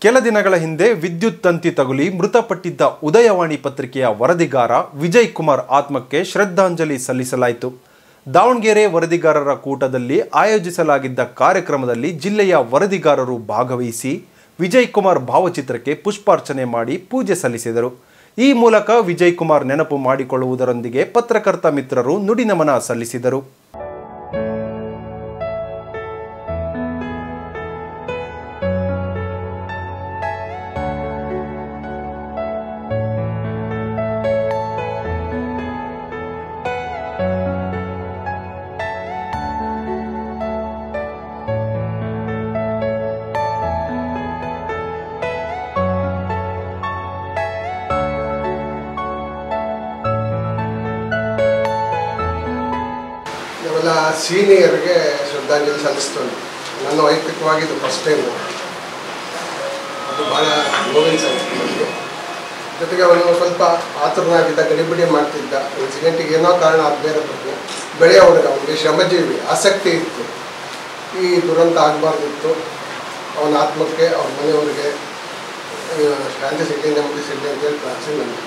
ಕೆಲ ದಿನಗಳ ಹಿಂದೆ ವಿದ್ಯುತ್ ತಂತಿ ತಗುಲಿ ಮೃತಪಟ್ಟಿದ್ದ ಉದಯವಾಣಿ ಪತ್ರಿಕೆಯ ವರದಿಗಾರ ವಿಜಯ್ ಕುಮಾರ್ ಆತ್ಮಕ್ಕೆ ಶ್ರದ್ಧಾಂಜಲಿ ಸಲ್ಲಿಸಲಾಯಿತು ದಾವಣಗೆರೆ ವರದಿಗಾರರ ಕೂಟದಲ್ಲಿ ಆಯೋಜಿಸಲಾಗಿದ್ದ ಕಾರ್ಯಕ್ರಮದಲ್ಲಿ ಜಿಲ್ಲೆಯ ವರದಿಗಾರರು ಭಾಗವಹಿಸಿ ವಿಜಯ್ ಕುಮಾರ್ ಭಾವಚಿತ್ರಕ್ಕೆ ಪುಷ್ಪಾರ್ಚನೆ ಮಾಡಿ ಪೂಜೆ ಸಲ್ಲಿಸಿದರು ಈ ಮೂಲಕ ವಿಜಯ್ ಕುಮಾರ್ ನೆನಪು ಮಾಡಿಕೊಳ್ಳುವುದರೊಂದಿಗೆ ಪತ್ರಕರ್ತ ಮಿತ್ರರು ನುಡಿನಮನ ಸಲ್ಲಿಸಿದರು ನಾವೆಲ್ಲ ಸೀನಿಯರ್ಗೆ ಶ್ರದ್ಧಾಂಜಲಿ ಸಲ್ಲಿಸ್ತೀವಿ ನನ್ನ ವೈಯಕ್ತಿಕವಾಗಿ ಇದು ಫಸ್ಟ್ ಟೈಮು ಅದು ಭಾಳ ನೋವಿನ ಸಂಗತಿ ನನಗೆ ಜೊತೆಗೆ ಅವನು ಸ್ವಲ್ಪ ಆತುರನಾಗಿದ್ದ ಗಡಿಬಿಡಿ ಮಾಡ್ತಿದ್ದ ಇನ್ಸಿಡೆಂಟಿಗೆ ಏನೋ ಕಾರಣ ಅದು ಬೇರೆ ಬಗ್ಗೆ ಬೆಳೆಯ ಹುಡುಗ ಅವನಿಗೆ ಶ್ರಮಜೀವಿ ಆಸಕ್ತಿ ಇತ್ತು ಈ ದುರಂತ ಆಗಬಾರ್ದಿತ್ತು ಅವನ ಆತ್ಮಕ್ಕೆ ಅವನ ಮನೆಯವರಿಗೆ ಆ, ಶಾಂತಿ ಸಿಗಲಿ ನೆಮ್ಮದಿ ಸಿಗಲಿ ಅಂತೇಳಿ ಪ್ರಾರ್ಥನೆ ನನಗೆ